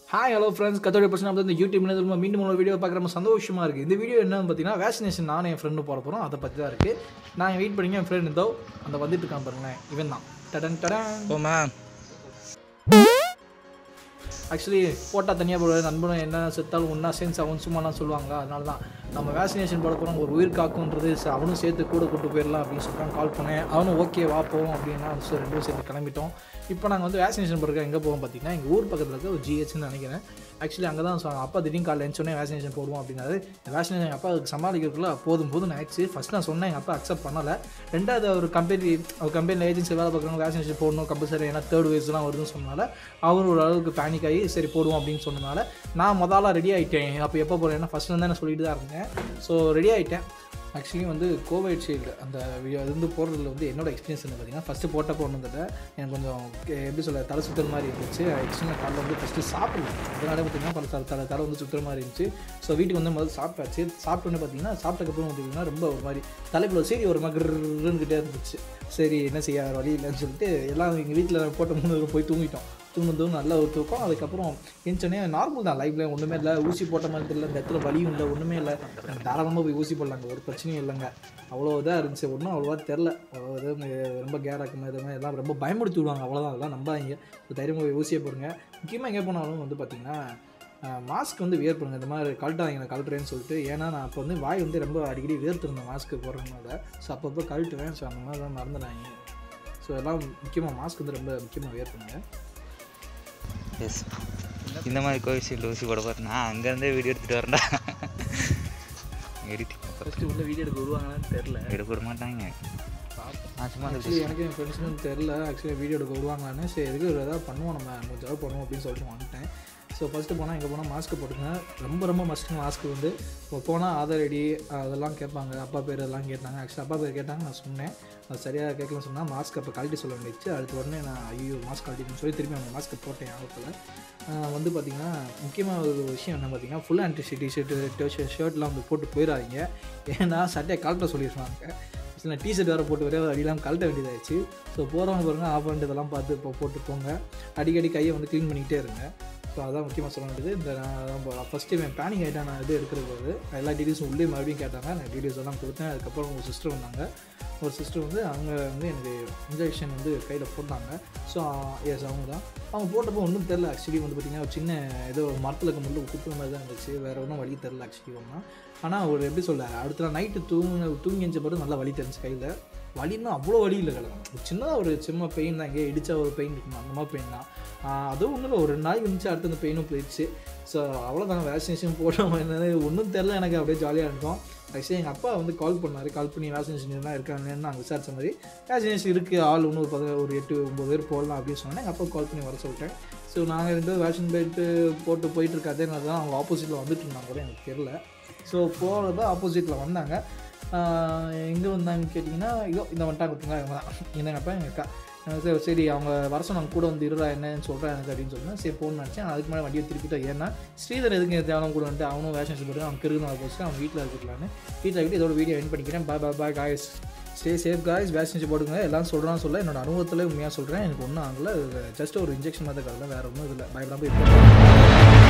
hi hello friends கத்தோடைய பிரச்சனை வந்து இந்த யூடியூப்ல இருந்து மீண்டும் ஒரு வீடியோ பார்க்குற ரொம்ப சந்தோஷமா இருக்குது இந்த வீடியோ என்னன்னு பார்த்தீங்கன்னா வேக்சினேஷன் நானும் என் ஃப்ரெண்டு போட போகிறோம் அதை பற்றி தான் இருக்குது நான் வெயிட் பண்ணிங்க என் ஃப்ரெண்ட் இதோ அந்த வந்துட்டு இருக்கான் பாருங்களேன் இவன் தான் டடன் டடன் போமா ஆக்சுவலி போட்டால் தனியாக போடுவார் நண்பனும் என்ன செத்தாலும் ஒன்றா சேர்ந்து அவன் சும்மாலாம் சொல்லுவாங்க அதனால தான் நம்ம வேக்சினேஷன் போட போகிறோம் ஒரு உயிர் காக்குன்றது ச- அவனும் சேர்த்து கூட கூட்டு போயிடலாம் அப்படின்னு சொல்லிட்டு கால் பண்ணேன் அவனும் ஓகே வா போவோம் அப்படின்னா சரி ரெண்டு பேரும் சேர்ந்து கிளம்பிட்டோம் இப்போ நாங்கள் வந்து வேக்சினேஷன் போடுறதுக்கு எங்கே போவோம் பார்த்தீங்கன்னா எங்கள் ஊர் பக்கத்தில் இருக்க ஒரு ஜிஹெச்னு நினைக்கிறேன் ஆக்சுவலி அங்கே தான் சொன்னாங்க அப்பா திடீர்னு காலையில் எழுந்தோடனே வேக்சினேஷன் போடுவோம் அப்படின்னாரு வேக்சினேஷன் எங்கள் அப்பா அதுக்கு சமாளிக்கிறதுக்குள்ள போதும் போதும் ஆயிடுச்சு ஃபஸ்ட் நான் சொன்னேன் எங்கள் அப்பா அக்செப்ட் பண்ணலை ரெண்டாவது ஒரு கம்பெனி ஒரு கம்பெனியில் ஏஜென்சி வேலை பார்க்குறவங்க வேக்சினேஷன் போடணும் கம்பல்சரி ஏன்னா தேர்ட் வேவ்ஸ்லாம் வருதுன்னு சொன்னனால அவர் ஒரு அளவுக்கு பேனிக் ஆகி சரி போடுவோம் அப்படின்னு சொன்னனால நான் முதல்ல ரெடி ஆகிட்டேன் அப்போ எப்போ போகிறேன்னா ஃபஸ்ட் வந்து நான் சொல்லிட்டு தான் இருந்தேன் ஸோ ரெடி ஆகிட்டேன் ஆக்சுவலி வந்து கோவிட்ஷீல்டு அந்த வீடியோ அது வந்து போடுறதுல வந்து என்னோட எக்ஸ்பீரியன்ஸ் என்ன பார்த்தீங்கன்னா ஃபஸ்ட்டு போட்டப்போ ஒன்றும் தெரியல எனக்கு கொஞ்சம் கே- எப்படி சொல்ல தலை சுற்றுற மாதிரி இருந்துச்சு ஆக்சுவலி காலைல வந்து ஃபஸ்ட்டு சாப்பிடல அதனால பார்த்தீங்கன்னா பல தலை தலை தலை வந்து சுற்றுற மாதிரி இருந்துச்சு ஸோ வீட்டுக்கு வந்து முதல்ல சாப்பிட்டாச்சு சாப்பிட்டோன்னு பார்த்தீங்கன்னா சாப்பிட்டதுக்கப்புறம் பார்த்தீங்கன்னா ரொம்ப ஒரு மாதிரி தலைக்குள்ள சரி ஒரு மகர்ன்னுக்கிட்டே இருந்துச்சு சரி என்ன செய்ய வேறு வழி இல்லைன்னு சொல்லிட்டு எல்லாம் எங்கள் வீட்டில் போட்ட மூணு பேரும் போய் தூங்கிட்டோம் தூங்கும் நல்ல ஒரு தூக்கம் அதுக்கப்புறம் எழுந்தோடனே நார்மல் தான் லைஃப்ல ஒன்றுமே இல்லை ஊசி போட்ட மாதிரி தெரியல இந்த இடத்துல வலியும் இல்லை ஒன்றுமே இல்லை தாராளமாக போய் ஊசி போடலாங்க ஒரு பிரச்சனையும் இல்லைங்க அவ்வளோ இதாக இருந்துச்சு ஒன்றும் அவ்வளோவா தெரில அவ்வளோ இது ரொம்ப கேராக்குமா இது மாதிரி எல்லாம் ரொம்ப பயமுடுத்தி விடுவாங்க அவ்வளோதான் அதெல்லாம் நம்பாதீங்க ஒரு தைரியமாக போய் ஊசியை போடுங்க முக்கியமாக எங்கே போனாலும் வந்து பார்த்தீங்கன்னா மாஸ்க் வந்து வியர் பண்ணுங்க இந்த மாதிரி கழட்டாதீங்க நான் கழட்டுறேன்னு சொல்லிட்டு ஏன்னா நான் அப்போ வந்து வாய் வந்து ரொம்ப அடிக்கடி வேர்த்திருந்தேன் மாஸ்க்கு போடுறதுனால ஸோ அப்பப்போ கழட்டுவேன் ஸோ அந்த மாதிரி தான் மறந்துடாங்க ஸோ எல்லாம் முக்கியமாக மாஸ்க் வந்து ரொம்ப முக்கியமாக வியர் பண்ணுங்க எஸ் இந்த மாதிரி கோவிஷீல்டு ஊசி போட போகிறேன் நான் அங்கேருந்தே வீடியோ எடுத்துகிட்டு வரேன்டா எடுத்து ஃபஸ்ட்டு உள்ள வீடியோ எடுக்க விடுவாங்களான்னு தெரில எடுக்க விட மாட்டாங்க நான் சும்மா அந்த ஆக்சுவலி எனக்கு என் ஃப்ரெண்ட்ஸுக்கும் தெரில ஆக்சுவலி வீடியோ எடுக்க விடுவாங்களான்னு சரி எதுக்கு ஒரு ஏதாவது பண்ணுவோம் நம்ம கொஞ்சம் ஏதாவது பண்ணுவோம் அப்படின்னு சொல்லிட்டு வந்துட்டேன் ஸோ ஃபஸ்ட்டு போனால் எங்கே போனால் மாஸ்க் போட்டுங்க ரொம்ப ரொம்ப மஸ்ட்டு மாஸ்க் வந்து இப்போ போனால் ஆதார் ஐடி அதெல்லாம் கேட்பாங்க அப்பா பேர் எல்லாம் கேட்டாங்க ஆக்சுவலி அப்பா பேர் கேட்டாங்க நான் சொன்னேன் அது சரியாக கேட்கலன்னு சொன்னால் மாஸ்க் அப்போ கழட்டி சொல்ல வேண்டியது அடுத்த உடனே நான் ஐயோ மாஸ்க் கழட்டின்னு சொல்லி திருப்பி அந்த மாஸ்க் போட்டேன் ஆகத்தில் வந்து பார்த்திங்கன்னா முக்கியமாக ஒரு விஷயம் என்ன பார்த்தீங்கன்னா ஃபுல் ஆன்டி டிஷர்ட்டு ஷர்ட்லாம் வந்து போட்டு போயிடாதீங்க ஏன்னா சட்டையை கழட்ட சொல்லிடுவாங்க சில டிஷர்ட் வேறு போட்டு வரே அடியெல்லாம் கழட்ட வேண்டியதாகிடுச்சு ஸோ போகிறவங்க பாருங்கள் ஆஃப் பண்ணிட்டு இதெல்லாம் பார்த்து இப்போ போட்டு போங்க அடிக்கடி கையை வந்து க்ளீன் பண்ணிக்கிட்டே இருங்க ஸோ அதான் முக்கியமாக சொல்ல வேண்டியது இந்த நான் ஃபஸ்ட்டு என் பேனிங் ஆகிட்டேன் நான் இது எடுக்கிறது போது எல்லா டீட்டெயில்ஸும் உள்ளே மறுபடியும் கேட்டாங்க நான் டீட்டெயில்ஸ் எல்லாம் கொடுத்தேன் அதுக்கப்புறம் ஒரு சிஸ்டர் வந்தாங்க ஒரு சிஸ்டர் வந்து அவங்க வந்து எனக்கு இன்ஜெக்ஷன் வந்து கையில் போட்டாங்க ஸோ எஸ் அவங்க தான் அவங்க போட்டப்போ ஒன்றும் தெரில ஆக்சுவலி வந்து பார்த்திங்கன்னா ஒரு சின்ன ஏதோ ஒரு மரத்தில் இருக்க மட்டும் குத்துற மாதிரி தான் இருந்துச்சு வேறு ஒன்றும் வழி தெரில ஆக்சுவலி ஒன்றா ஆனால் ஒரு எப்படி சொல்ல அடுத்த நாள் நைட்டு தூங்க தூங்கி எஞ்ச பிறகு நல்லா வலி தெரிஞ்சு கையில் வலின்னா அவ்வளோ வலி இல்லை கிடக்கும் ஒரு சின்னதாக ஒரு சின்ன பெயின் தான் எங்கேயே இடிச்சா ஒரு பெயின் இருக்குமா அந்த மாதிரி பெயின் தான் ஆஹ் அதுவும் ஒன்றும் இல்லை ஒரு ரெண்டு நாளைக்கு இருந்துச்சு அடுத்து அந்த பெயினும் போயிடுச்சு ஸோ அவ்வளோதாங்க வேக்சினேஷன் போட்டோம் என்னது ஒன்றும் தெரில எனக்கு அப்படியே ஜாலியாக இருந்தோம் ஆக்சுவலி எங்கள் அப்பா வந்து கால் பண்ணார் கால் பண்ணி வேக்சினேஷன் எல்லாம் இருக்காங்கன்னு நான் விசாரிச்ச மாதிரி வேக்சினேஷன் இருக்குது ஆள் இன்னும் ஒரு பத ஒரு எட்டு ஒம்பது பேர் போடலாம் அப்படின்னு சொன்னேன் எங்கள் அப்பா கால் பண்ணி வர சொல்லிட்டேன் ஸோ நாங்கள் ரெண்டு பேரும் வேக்சின் போயிட்டு போட்டு போயிட்டு இருக்காதே நான் தான் அவங்க ஆப்போசிட்டில் வந்துட்டு இருந்தாங்க கூட எனக்கு தெரில ஸோ போகிறத ஆப்போசிட்டில் வந்தாங்க எங்கே வந்தாங்கன்னு கேட்டிங்கன்னா இதோ இந்த வந்துட்டாங்க கொடுத்துங்க இவங்க தான் எங்கள் அப்பா எங்கள் அக்கா அஹ் சரி சரி அவங்க வர சொன்னாங்க கூட வந்து இருடா என்னன்னு சொல்கிறேன் எனக்கு அப்படின்னு சொன்னேன் சரி போன்னு நினச்சேன் அதுக்கு முன்னாடி வண்டியை திருப்பிட்டோம் ஏன்னா ஸ்ரீதர் எதுக்கு தேவனம் கூட வந்துட்டு அவனும் வேஷன் போட்டு அவன் கிருன்னு வர போச்சு அவன் வீட்டில் இருக்கலான்னு வீட்டில் விட்டு இதோட வீடியோ என் பண்ணிக்கிறேன் bye bye bye guys stay safe guys vaccination போடுங்க எல்லாம் சொல்கிறான்னு சொல்ல என்னோட அனுபவத்தில் உண்மையாக சொல்கிறேன் எனக்கு ஒன்றும் ஆகல ஜஸ்ட் ஒரு இன்ஜெக்ஷன் மாதிரி தான் வேறு ஒன்றும் இல்லை பயப்படாமல் போய்